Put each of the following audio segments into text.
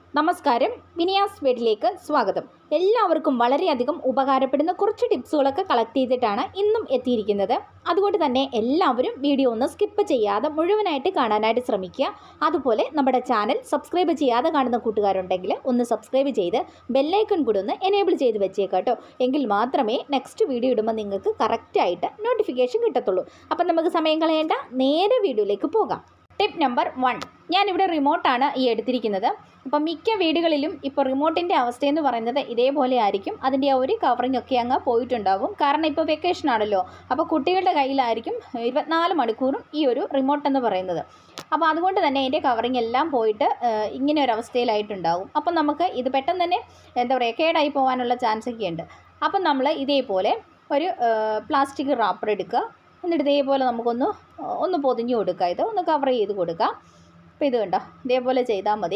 നമസ്കാരം വിനിയാസ് വീട്ടിലേക്ക് സ്വാഗതം എല്ലാവർക്കും വളരെയധികം ഉപകാരപ്പെടുന്ന കുറച്ച് ടിപ്സുകളൊക്കെ കളക്ട് ചെയ്തിട്ടാണ് ഇന്നും എത്തിയിരിക്കുന്നത് അതുകൊണ്ട് തന്നെ എല്ലാവരും വീഡിയോ ഒന്ന് സ്കിപ്പ് ചെയ്യാതെ മുഴുവനായിട്ട് കാണാനായിട്ട് ശ്രമിക്കുക അതുപോലെ നമ്മുടെ ചാനൽ സബ്സ്ക്രൈബ് ചെയ്യാതെ കാണുന്ന കൂട്ടുകാരുണ്ടെങ്കിൽ ഒന്ന് സബ്സ്ക്രൈബ് ചെയ്ത് ബെല്ലൈക്കൺ കൂടി ഒന്ന് എനേബിൾ ചെയ്ത് വെച്ചേക്കാട്ടോ എങ്കിൽ മാത്രമേ നെക്സ്റ്റ് വീഡിയോ ഇടുമ്പോൾ നിങ്ങൾക്ക് കറക്റ്റായിട്ട് നോട്ടിഫിക്കേഷൻ കിട്ടത്തുള്ളൂ അപ്പം നമുക്ക് സമയം കളയേണ്ട നേരെ വീഡിയോയിലേക്ക് പോകാം ടിപ്പ് നമ്പർ വൺ ഞാനിവിടെ റിമോട്ടാണ് ഈ എടുത്തിരിക്കുന്നത് അപ്പം മിക്ക വീടുകളിലും ഇപ്പോൾ റിമോട്ടിൻ്റെ അവസ്ഥയെന്ന് പറയുന്നത് ഇതേപോലെ ആയിരിക്കും അതിൻ്റെ ആ ഒരു കവറിങ് ഒക്കെ അങ്ങ് പോയിട്ടുണ്ടാവും കാരണം ഇപ്പോൾ വെക്കേഷൻ ആണല്ലോ അപ്പോൾ കുട്ടികളുടെ കയ്യിലായിരിക്കും ഇരുപത്തിനാല് മണിക്കൂറും ഈ ഒരു റിമോട്ട് എന്ന് പറയുന്നത് അപ്പോൾ അതുകൊണ്ട് തന്നെ അതിൻ്റെ കവറിങ് എല്ലാം പോയിട്ട് ഏഹ്, ഇങ്ങനെ ഒരു അവസ്ഥയിലായിട്ടുണ്ടാവും അപ്പം നമുക്ക് ഇത് പെട്ടെന്ന് തന്നെ എന്താ പറയുക കേടായി പോകാനുള്ള ചാൻസ് ഒക്കെ ഉണ്ട് അപ്പം നമ്മൾ ഇതേപോലെ ഒരു പ്ലാസ്റ്റിക് റാപ്പർ എടുക്കുക എന്നിട്ട് ഇതേപോലെ നമുക്കൊന്ന് ഒന്ന് പൊതിഞ്ഞ് കൊടുക്കുക ഇത് ഒന്ന് കവർ ചെയ്ത് കൊടുക്കാം അപ്പോൾ ഇത് കണ്ടോ ഇതേപോലെ ചെയ്താൽ മതി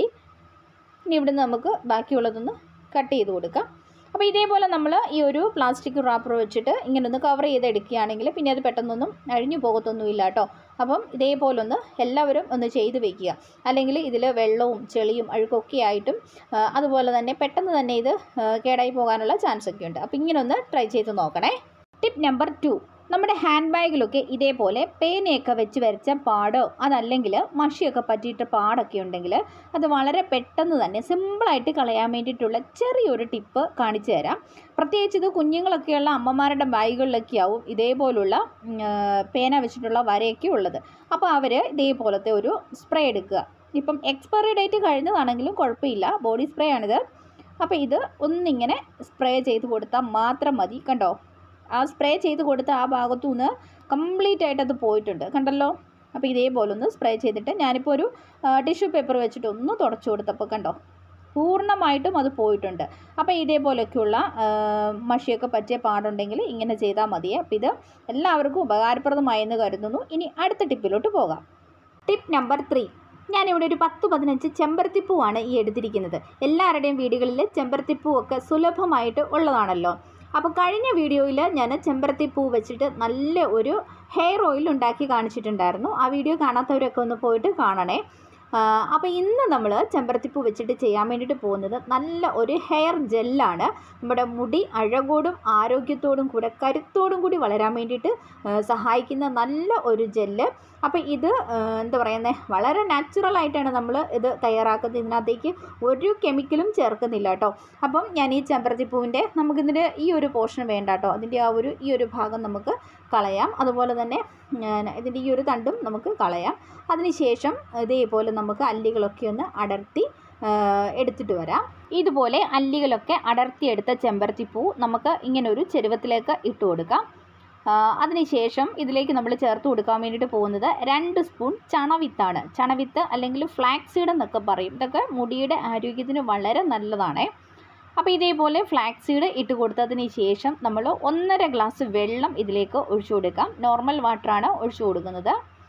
ഇനി ഇവിടുന്ന് നമുക്ക് ബാക്കിയുള്ളതൊന്ന് കട്ട് ചെയ്ത് കൊടുക്കാം അപ്പോൾ ഇതേപോലെ നമ്മൾ ഈ ഒരു പ്ലാസ്റ്റിക് റാപ്പർ വെച്ചിട്ട് ഇങ്ങനെ ഒന്ന് കവർ ചെയ്ത് എടുക്കുകയാണെങ്കിൽ പിന്നെ അത് പെട്ടെന്നൊന്നും അഴിഞ്ഞു പോകത്തൊന്നുമില്ല കേട്ടോ അപ്പം ഇതേപോലെ ഒന്ന് എല്ലാവരും ഒന്ന് ചെയ്ത് വെക്കുക അല്ലെങ്കിൽ ഇതിൽ വെള്ളവും ചെളിയും അഴുക്കൊക്കെ ആയിട്ടും ആ, അതുപോലെ തന്നെ പെട്ടെന്ന് തന്നെ ഇത് ആ, കേടായി പോകാനുള്ള ചാൻസ് ഒക്കെ ഉണ്ട് അപ്പോൾ ഇങ്ങനെ ഒന്ന് ട്രൈ ചെയ്ത് നോക്കണേ ടിപ്പ് നമ്പർ ടു നമ്മുടെ ഹാൻഡ് ബാഗിലൊക്കെ ഇതേപോലെ പേനയൊക്കെ വെച്ച് വരച്ച പാടോ അതല്ലെങ്കിൽ മഷിയൊക്കെ പറ്റിയിട്ട് പാടൊക്കെ ഉണ്ടെങ്കിൽ അത് വളരെ പെട്ടെന്ന് തന്നെ സിമ്പിളായിട്ട് കളയാൻ വേണ്ടിയിട്ടുള്ള ചെറിയൊരു ടിപ്പ് കാണിച്ചു തരാം പ്രത്യേകിച്ച് ഇത് കുഞ്ഞുങ്ങളൊക്കെയുള്ള അമ്മമാരുടെ ബാഗുകളിലൊക്കെ ആവും ഇതേപോലുള്ള ഉം, ആ, പേന വെച്ചിട്ടുള്ള വരയൊക്കെ ഉള്ളത് അപ്പോൾ അവർ ഇതേപോലത്തെ ഒരു സ്പ്രേ എടുക്കുക ഇപ്പം എക്സ്പയറി ഡേറ്റ് കഴിഞ്ഞതാണെങ്കിലും കുഴപ്പമില്ല ബോഡി സ്പ്രേ ആണിത് അപ്പോൾ ഇത് ഒന്നിങ്ങനെ സ്പ്രേ ചെയ്ത് കൊടുത്താൽ മാത്രം മതി കണ്ടോ ആ സ്പ്രേ ചെയ്ത് കൊടുത്ത ആ ഭാഗത്തു നിന്ന് കംപ്ലീറ്റ് ആയിട്ട് അത് പോയിട്ടുണ്ട് കണ്ടല്ലോ അപ്പോൾ ഇതേപോലെ ഒന്ന് സ്പ്രേ ചെയ്തിട്ട് ഞാനിപ്പോൾ ഒരു ടിഷ്യൂ പേപ്പർ വെച്ചിട്ട് ഒന്ന് തുടച്ചു കൊടുത്തപ്പോൾ കണ്ടോ പൂർണ്ണമായിട്ടും അത് പോയിട്ടുണ്ട് അപ്പോൾ ഇതേപോലെയൊക്കെയുള്ള ആ, മഷിയൊക്കെ പറ്റിയ പാടുണ്ടെങ്കിൽ ഇങ്ങനെ ചെയ്താൽ മതിയെ അപ്പോൾ ഇത് എല്ലാവർക്കും ഉപകാരപ്രദമായെന്ന് കരുതുന്നു ഇനി അടുത്ത ടിപ്പിലോട്ട് പോകാം ടിപ്പ് നമ്പർ ത്രീ ഞാനിവിടെ ഒരു പത്ത് പതിനഞ്ച് ചെമ്പരത്തിപ്പൂവാണ് ഈ എടുത്തിരിക്കുന്നത് എല്ലാവരുടെയും വീടുകളിൽ ചെമ്പരത്തിപ്പൂ ഒക്കെ സുലഭമായിട്ട് ഉള്ളതാണല്ലോ അപ്പോൾ കഴിഞ്ഞ വീഡിയോയിൽ ഞാൻ ചെമ്പരത്തിപ്പൂ വെച്ചിട്ട് നല്ല ഒരു ഹെയർ ഓയിൽ ഉണ്ടാക്കി കാണിച്ചിട്ടുണ്ടായിരുന്നു ആ വീഡിയോ കാണാത്തവരൊക്കെ ഒന്ന് പോയിട്ട് കാണണേ അപ്പോൾ ഇന്ന് നമ്മൾ ചെമ്പരത്തിപ്പൂ വെച്ചിട്ട് ചെയ്യാൻ വേണ്ടിയിട്ട് പോകുന്നത് നല്ല ഒരു ഹെയർ ജെല്ലാണ് നമ്മുടെ മുടി അഴകോടും ആരോഗ്യത്തോടും കൂടെ കരുത്തോടും കൂടി വളരാൻ വേണ്ടിയിട്ട് ആ, സഹായിക്കുന്ന നല്ല ഒരു ജെല്ല് അപ്പോൾ ഇത് ആ, എന്താ പറയുന്നത് വളരെ നാച്ചുറൽ ആയിട്ടാണ് നമ്മൾ ഇത് തയ്യാറാക്കുന്നത് ഇതിനകത്തേക്ക് ഒരു കെമിക്കലും ചേർക്കുന്നില്ല കേട്ടോ അപ്പം ഞാൻ ഈ ചെമ്പരത്തിപ്പൂവിൻ്റെ നമുക്കിതിൻ്റെ ഈ ഒരു പോർഷൻ വേണ്ട കേട്ടോ അതിൻ്റെ ആ ഒരു ഈ ഒരു ഭാഗം നമുക്ക് കളയാം അതുപോലെ തന്നെ ഞാൻ ഇതിൻ്റെ ഈ ഒരു തണ്ടും നമുക്ക് കളയാം അതിനുശേഷം ഇതേപോലെ നമുക്ക് അല്ലികളൊക്കെ ഒന്ന് അടർത്തി ആ, എടുത്തിട്ട് വരാം ഇതുപോലെ അല്ലികളൊക്കെ അടർത്തിയെടുത്ത ചെമ്പരത്തിപ്പൂ നമുക്ക് ഇങ്ങനെ ഒരു ചെരുവത്തിലേക്ക് ഇട്ട് കൊടുക്കാം ആ, അതിനുശേഷം ഇതിലേക്ക് നമ്മൾ ചേർത്ത് കൊടുക്കാൻ വേണ്ടിയിട്ട് പോകുന്നത് രണ്ട് സ്പൂൺ ചണവിത്താണ് ചണവിത്ത് അല്ലെങ്കിൽ ഫ്ലാക്സ് സീഡ് എന്നൊക്കെ പറയും ഇതൊക്കെ മുടിയുടെ ആരോഗ്യത്തിന് വളരെ നല്ലതാണേ അപ്പോൾ ഇതേപോലെ ഫ്ലാക്സ് സീഡ് ഇട്ട് കൊടുത്തതിന് ശേഷം നമ്മൾ ഒന്നര ഗ്ലാസ് വെള്ളം ഇതിലേക്ക് ഒഴിച്ചു കൊടുക്കാം നോർമൽ വാട്ടറാണ് ഒഴിച്ചു കൊടുക്കുന്നത്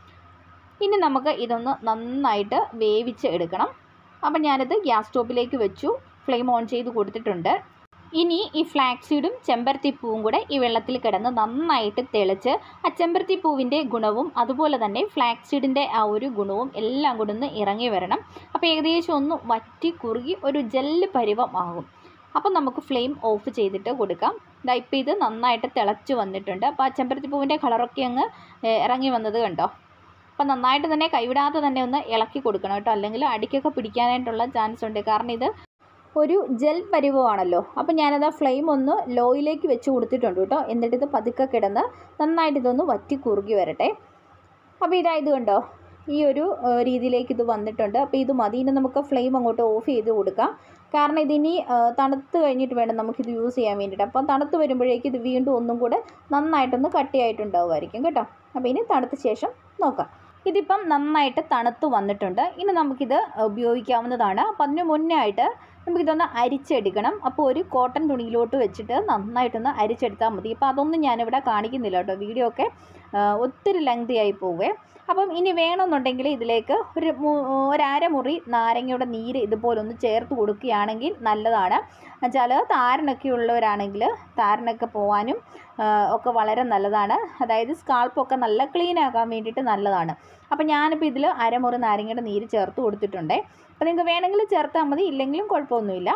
ഇനി നമുക്ക് ഇതൊന്ന് നന്നായിട്ട് വേവിച്ച് എടുക്കണം അപ്പം ഞാനിത് ഗ്യാസ് സ്റ്റോപ്പിലേക്ക് വെച്ചു ഫ്ലെയിം ഓൺ ചെയ്ത് കൊടുത്തിട്ടുണ്ട് ഇനി ഈ ഫ്ലാക്സീഡും ചെമ്പരത്തിപ്പൂവും കൂടെ ഈ വെള്ളത്തിൽ കിടന്ന് നന്നായിട്ട് തിളച്ച് ആ ചെമ്പരത്തിപ്പൂവിൻ്റെ ഗുണവും അതുപോലെ തന്നെ ഫ്ലാക്സീഡിൻ്റെ ആ ഒരു ഗുണവും എല്ലാം കൂടെ ഒന്ന് ഇറങ്ങി വരണം അപ്പോൾ ഏകദേശം ഒന്ന് വറ്റി കുറുകി ഒരു ജെല്ല് പരുവം ആകും അപ്പം നമുക്ക് ഫ്ലെയിം ഓഫ് ചെയ്തിട്ട് കൊടുക്കാം ദാ ഇപ്പോൾ ഇത് നന്നായിട്ട് തിളച്ച് വന്നിട്ടുണ്ട് അപ്പോൾ ആ ചെമ്പരത്തിപ്പൂവിൻ്റെ കളറൊക്കെ അങ്ങ് ഏഹ്, ഇറങ്ങി വന്നത് കണ്ടോ അപ്പം നന്നായിട്ട് തന്നെ കൈവിടാതെ തന്നെ ഒന്ന് ഇളക്കി കൊടുക്കണം കേട്ടോ അല്ലെങ്കിൽ അടിക്കൊക്കെ പിടിക്കാനായിട്ടുള്ള ചാൻസ് ഉണ്ട് കാരണം ഇത് ഒരു ജെൽ പരുവമാണല്ലോ അപ്പം ഞാനത് ആ ഫ്ലെയിം ഒന്ന് ലോയിലേക്ക് വെച്ച് കൊടുത്തിട്ടുണ്ട് കേട്ടോ എന്നിട്ട് ഇത് പതുക്കെ കിടന്ന് നന്നായിട്ട് ഇതൊന്ന് വറ്റി കുറുകി വരട്ടെ അപ്പോൾ ഇതായത് കണ്ടോ ഈ ഒരു ഏഹ്, രീതിയിലേക്ക് ഇത് വന്നിട്ടുണ്ട് അപ്പോൾ ഇത് മതി ഇനി നമുക്ക് ഫ്ലെയിം അങ്ങോട്ട് ഓഫ് ചെയ്ത് കൊടുക്കാം കാരണം ഇതിനി ഏഹ്, തണുത്ത് കഴിഞ്ഞിട്ട് വേണം നമുക്കിത് യൂസ് ചെയ്യാൻ വേണ്ടിയിട്ട് അപ്പം തണുത്ത് വരുമ്പോഴേക്കും ഇത് വീണ്ടും ഒന്നും കൂടെ നന്നായിട്ടൊന്ന് കട്ടിയായിട്ടുണ്ടാവുമായിരിക്കും കേട്ടോ അപ്പോൾ ഇനി തണുത്ത ശേഷം നോക്കാം ഇതിപ്പം നന്നായിട്ട് തണുത്ത് വന്നിട്ടുണ്ട് ഇനി നമുക്കിത് ഉപയോഗിക്കാവുന്നതാണ് അപ്പം അതിന് മുന്നേ ആയിട്ട് നമുക്കിതൊന്ന് അരിച്ചെടുക്കണം അപ്പോൾ ഒരു കോട്ടൺ തുണിയിലോട്ട് വെച്ചിട്ട് നന്നായിട്ടൊന്ന് അരിച്ചെടുത്താൽ മതി അപ്പോൾ അതൊന്നും ഞാനിവിടെ കാണിക്കുന്നില്ല കേട്ടോ വീഡിയോ ഒക്കെ ആ, ഒത്തിരി ലെങ്തി ആയി പോവേ അപ്പം ഇനി വേണമെന്നുണ്ടെങ്കിൽ ഇതിലേക്ക് ഒരു മു- ഒരരമുറി നാരങ്ങയുടെ നീര് ഇതുപോലെ ഒന്ന് ചേർത്ത് കൊടുക്കുകയാണെങ്കിൽ നല്ലതാണ് എന്നുവെച്ചാൽ താരനൊക്കെ ഉള്ളവരാണെങ്കിൽ താരനൊക്കെ പോകാനും ആ, ഒക്കെ വളരെ നല്ലതാണ് അതായത് സ്കാൾപ്പൊക്കെ നല്ല ക്ലീൻ ആക്കാൻ വേണ്ടിയിട്ട് നല്ലതാണ് അപ്പോൾ ഞാനിപ്പോൾ ഇതിൽ അരമുറി നാരങ്ങയുടെ നീര് ചേർത്ത് കൊടുത്തിട്ടുണ്ട് അപ്പോൾ നിങ്ങൾക്ക് വേണമെങ്കിൽ ചേർത്താൽ മതി ഇല്ലെങ്കിലും കുഴപ്പമൊന്നുമില്ല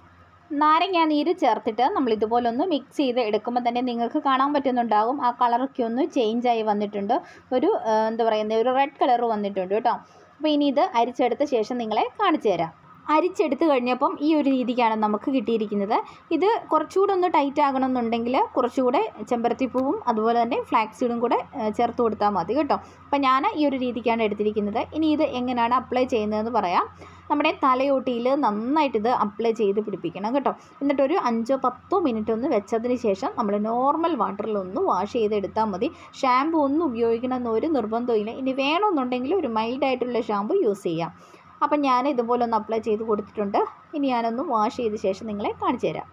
നാരങ്ങ നീര് ചേർത്തിട്ട് നമ്മൾ ഇതുപോലെ ഒന്ന് മിക്സ് ചെയ്ത് എടുക്കുമ്പോൾ തന്നെ നിങ്ങൾക്ക് കാണാൻ പറ്റുന്നുണ്ടാകും ആ കളറൊക്കെ ഒന്ന് ചേഞ്ച് ആയി വന്നിട്ടുണ്ട് ഒരു ആ, എന്താ പറയുന്നത് ഒരു റെഡ് കളർ വന്നിട്ടുണ്ട് കേട്ടോ അപ്പോൾ ഇനി ഇത് അരിച്ചെടുത്ത ശേഷം നിങ്ങളെ കാണിച്ചു തരാം അരിച്ചെടുത്ത് കഴിഞ്ഞപ്പം ഈ ഒരു രീതിക്കാണ് നമുക്ക് കിട്ടിയിരിക്കുന്നത് ഇത് കുറച്ചുകൂടെ ഒന്ന് ടൈറ്റ് ആകണമെന്നുണ്ടെങ്കിൽ കുറച്ചുകൂടെ ചെമ്പരത്തിപ്പൂവും അതുപോലെ തന്നെ ഫ്ലാക്സീഡും കൂടെ ആ, ചേർത്ത് കൊടുത്താൽ മതി കേട്ടോ അപ്പം ഞാൻ ഈ ഒരു രീതിക്കാണ് എടുത്തിരിക്കുന്നത് ഇനി ഇത് എങ്ങനെയാണ് അപ്ലൈ ചെയ്യുന്നതെന്ന് പറയാം നമ്മുടെ തലയോട്ടിയിൽ നന്നായിട്ട് ഇത് അപ്ലൈ ചെയ്ത് പിടിപ്പിക്കണം കേട്ടോ എന്നിട്ട് ഒരു അഞ്ചോ പത്തോ മിനിറ്റ് ഒന്ന് വെച്ചതിന് ശേഷം നമ്മൾ നോർമൽ വാട്ടറിൽ ഒന്ന് വാഷ് ചെയ്തെടുത്താൽ മതി ഷാമ്പു ഒന്നും ഉപയോഗിക്കണമെന്ന് ഒരു നിർബന്ധമില്ല ഇനി വേണമെന്നുണ്ടെങ്കിൽ ഒരു മൈൽഡ് ആയിട്ടുള്ള ഷാമ്പു യൂസ് ചെയ്യാം അപ്പം ഞാൻ ഇതുപോലെ ഒന്ന് അപ്ലൈ ചെയ്ത് കൊടുത്തിട്ടുണ്ട് ഇനി ഞാനൊന്ന് വാഷ് ചെയ്ത ശേഷം നിങ്ങളെ കാണിച്ചു തരാം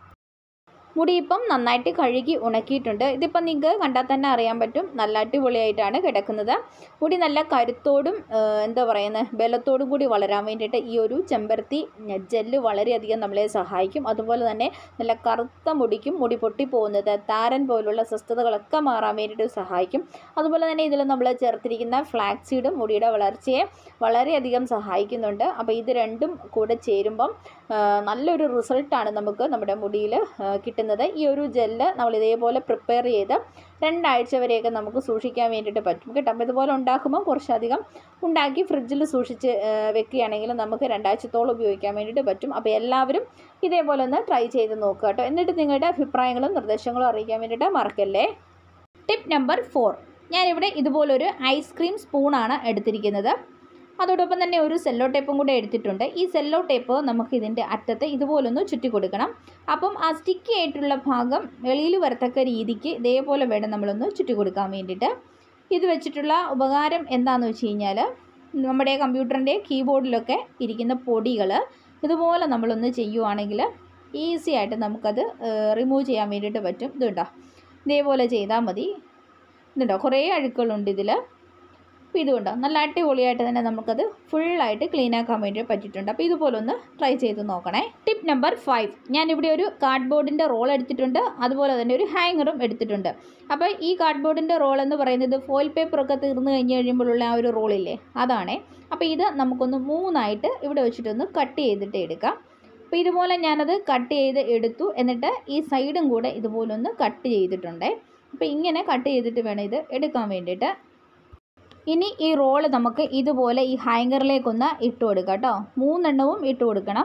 മുടി ഇപ്പം നന്നായിട്ട് കഴുകി ഉണക്കിയിട്ടുണ്ട് ഇതിപ്പം നിങ്ങൾക്ക് കണ്ടാൽ തന്നെ അറിയാൻ പറ്റും നല്ല അടിപൊളിയായിട്ടാണ് കിടക്കുന്നത് മുടി നല്ല കരുത്തോടും ആ, എന്താ പറയുന്നത് ബലത്തോടും കൂടി വളരാൻ വേണ്ടിയിട്ട് ഈ ഒരു ചെമ്പരത്തി ജെല്ല് വളരെയധികം നമ്മളെ സഹായിക്കും അതുപോലെ തന്നെ നല്ല കറുത്ത മുടിക്കും മുടി പൊട്ടിപ്പോകുന്നത് താരൻ പോലുള്ള സ്വസ്ഥതകളൊക്കെ മാറാൻ വേണ്ടിയിട്ട് സഹായിക്കും അതുപോലെ തന്നെ ഇതിൽ നമ്മൾ ചേർത്തിരിക്കുന്ന ഫ്ലാക്സീഡും മുടിയുടെ വളർച്ചയെ വളരെയധികം സഹായിക്കുന്നുണ്ട് അപ്പോൾ ഇത് രണ്ടും കൂടെ ചേരുമ്പം ആ, നല്ലൊരു റിസൾട്ടാണ് നമുക്ക് നമ്മുടെ മുടിയിൽ കിട്ടുന്നത് ഈ ഒരു ജെല്ല് നമ്മൾ ഇതേപോലെ പ്രിപ്പയർ ചെയ്ത് രണ്ടാഴ്ച വരെയൊക്കെ നമുക്ക് സൂക്ഷിക്കാൻ വേണ്ടിയിട്ട് പറ്റും കേട്ടോ അപ്പോൾ ഇതുപോലെ ഉണ്ടാക്കുമ്പോൾ കുറച്ചധികം ഉണ്ടാക്കി ഫ്രിഡ്ജിൽ സൂക്ഷിച്ച് ആ, വെക്കുകയാണെങ്കിൽ നമുക്ക് രണ്ടാഴ്ചത്തോളം ഉപയോഗിക്കാൻ വേണ്ടിയിട്ട് പറ്റും അപ്പോൾ എല്ലാവരും ഇതേപോലെ ഒന്ന് ട്രൈ ചെയ്ത് നോക്കുക കേട്ടോ എന്നിട്ട് നിങ്ങളുടെ അഭിപ്രായങ്ങളും നിർദ്ദേശങ്ങളും അറിയിക്കാൻ വേണ്ടിയിട്ട് മറക്കല്ലേ ടിപ്പ് നമ്പർ ഫോർ ഞാനിവിടെ ഇതുപോലൊരു ഐസ്ക്രീം സ്പൂണാണ് എടുത്തിരിക്കുന്നത് അതോടൊപ്പം തന്നെ ഒരു സെല്ലോ ടേപ്പും കൂടെ എടുത്തിട്ടുണ്ട് ഈ സെല്ലോ ടേപ്പ് നമുക്ക് ഇതിൻ്റെ അറ്റത്ത് ഇതുപോലൊന്ന് ചുറ്റി കൊടുക്കണം അപ്പം ആ സ്റ്റിക്കി ആയിട്ടുള്ള ഭാഗം വെളിയിൽ വരത്തക്ക രീതിക്ക് ഇതേപോലെ വേണം നമ്മളൊന്ന് ചുറ്റി കൊടുക്കാൻ വേണ്ടിയിട്ട് ഇത് വെച്ചിട്ടുള്ള ഉപകാരം എന്താണെന്ന് വെച്ച് കഴിഞ്ഞാൽ നമ്മുടെ കമ്പ്യൂട്ടറിൻ്റെ കീബോർഡിലൊക്കെ ഇരിക്കുന്ന പൊടികൾ ഇതുപോലെ നമ്മളൊന്ന് ചെയ്യുവാണെങ്കിൽ ഈസി ആയിട്ട് നമുക്കത് റിമൂവ് ചെയ്യാൻ വേണ്ടിയിട്ട് പറ്റും ഇതുണ്ടോ ഇതേപോലെ ചെയ്താൽ മതി ഇതുണ്ടോ കുറേ അഴുക്കുകളുണ്ട് ഇതിൽ അപ്പോൾ ഇതുകൊണ്ടോ നല്ല അടിപൊളിയായിട്ട് തന്നെ നമുക്കത് ഫുള്ളായിട്ട് ക്ലീൻ ആക്കാൻ വേണ്ടി പറ്റിയിട്ടുണ്ട് അപ്പോൾ ഇതുപോലെ ഒന്ന് ട്രൈ ചെയ്ത് നോക്കണേ ടിപ്പ് നമ്പർ ഫൈവ് ഞാനിവിടെ ഒരു കാർഡ്ബോർഡിൻ്റെ റോൾ എടുത്തിട്ടുണ്ട് അതുപോലെ തന്നെ ഒരു ഹാങ്ങറും എടുത്തിട്ടുണ്ട് അപ്പോൾ ഈ കാർഡ്ബോർഡിൻ്റെ റോൾ എന്ന് പറയുന്നത് ഫോയിൽ പേപ്പറൊക്കെ തീർന്നു കഴിഞ്ഞ് കഴിയുമ്പോഴുള്ള ആ ഒരു റോളില്ലേ അതാണേ അപ്പോൾ ഇത് നമുക്കൊന്ന് മൂന്നായിട്ട് ഇവിടെ വെച്ചിട്ടൊന്ന് കട്ട് ചെയ്തിട്ട് എടുക്കാം അപ്പോൾ ഇതുപോലെ ഞാനത് കട്ട് ചെയ്ത് എടുത്തു എന്നിട്ട് ഈ സൈഡും കൂടെ ഇതുപോലെ ഒന്ന് കട്ട് ചെയ്തിട്ടുണ്ടേ അപ്പോൾ ഇങ്ങനെ കട്ട് ചെയ്തിട്ട് വേണം ഇത് എടുക്കാൻ വേണ്ടിയിട്ട് ഇനി ഈ റോള് നമുക്ക് ഇതുപോലെ ഈ ഹാങ്കറിലേക്കൊന്ന് ഇട്ട് കൊടുക്കാം കേട്ടോ മൂന്നെണ്ണവും ഇട്ട് കൊടുക്കണം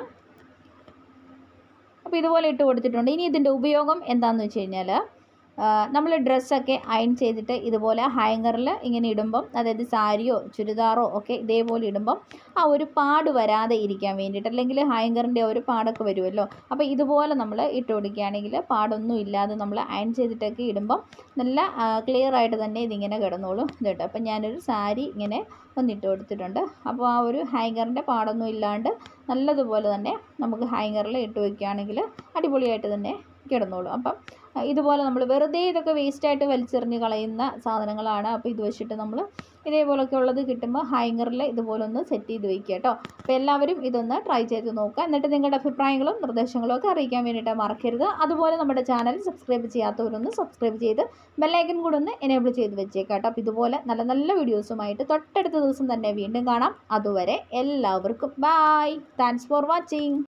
അപ്പോൾ ഇതുപോലെ ഇട്ട് കൊടുത്തിട്ടുണ്ട് ഇനി ഇതിൻ്റെ ഉപയോഗം എന്താണെന്ന് വെച്ച് കഴിഞ്ഞാൽ നമ്മൾ ഡ്രസ്സൊക്കെ അയൺ ചെയ്തിട്ട് ഇതുപോലെ ഹാങ്ങറിൽ ഇങ്ങനെ ഇടുമ്പം അതായത് സാരിയോ ചുരിദാറോ ഒക്കെ ഇതേപോലെ ഇടുമ്പം ആ ഒരു പാട് വരാതെ ഇരിക്കാൻ വേണ്ടിയിട്ട് അല്ലെങ്കിൽ ഹാങ്കറിൻ്റെ ഒരു പാടൊക്കെ വരുമല്ലോ അപ്പോൾ ഇതുപോലെ നമ്മൾ ഇട്ട് കൊടുക്കുകയാണെങ്കിൽ പാടൊന്നും ഇല്ലാതെ നമ്മൾ അയൺ ചെയ്തിട്ടൊക്കെ ഇടുമ്പം നല്ല ക്ലിയർ ആയിട്ട് തന്നെ ഇതിങ്ങനെ കിടന്നോളും ഇതുണ്ട് അപ്പം ഞാനൊരു സാരി ഇങ്ങനെ ഒന്നിട്ട് കൊടുത്തിട്ടുണ്ട് അപ്പോൾ ആ ഒരു ഹാങ്കറിൻ്റെ പാടൊന്നും ഇല്ലാണ്ട് നല്ലതുപോലെ തന്നെ നമുക്ക് ഹാങ്ങറിൽ ഇട്ട് വയ്ക്കുകയാണെങ്കിൽ അടിപൊളിയായിട്ട് തന്നെ കിടന്നോളും അപ്പം അഹ് ഇതുപോലെ നമ്മൾ വെറുതെ ഇതൊക്കെ വേസ്റ്റായിട്ട് വലിച്ചെറിഞ്ഞ് കളയുന്ന സാധനങ്ങളാണ് അപ്പോൾ ഇത് വെച്ചിട്ട് നമ്മൾ ഇതേപോലൊക്കെ ഉള്ളത് കിട്ടുമ്പോൾ ഹാങ്ങറിൽ ഇതുപോലെ ഒന്ന് സെറ്റ് ചെയ്ത് വെക്കുക കേട്ടോ അപ്പോൾ എല്ലാവരും ഇതൊന്ന് ട്രൈ ചെയ്ത് നോക്കുക എന്നിട്ട് നിങ്ങളുടെ അഭിപ്രായങ്ങളും നിർദ്ദേശങ്ങളും ഒക്കെ അറിയിക്കാൻ വേണ്ടിയിട്ട് മറക്കരുത് അതുപോലെ നമ്മുടെ ചാനൽ സബ്സ്ക്രൈബ് ചെയ്യാത്തവരൊന്ന് സബ്സ്ക്രൈബ് ചെയ്ത് ബെല്ലൈക്കൻ കൂടെ ഒന്ന് എനേബിൾ ചെയ്ത് വെച്ചേക്കാം കേട്ടോ അപ്പോൾ ഇതുപോലെ നല്ല നല്ല വീഡിയോസുമായിട്ട് തൊട്ടടുത്ത ദിവസം തന്നെ വീണ്ടും കാണാം അതുവരെ എല്ലാവർക്കും ബായ് താങ്ക്സ് ഫോർ വാച്ചിങ്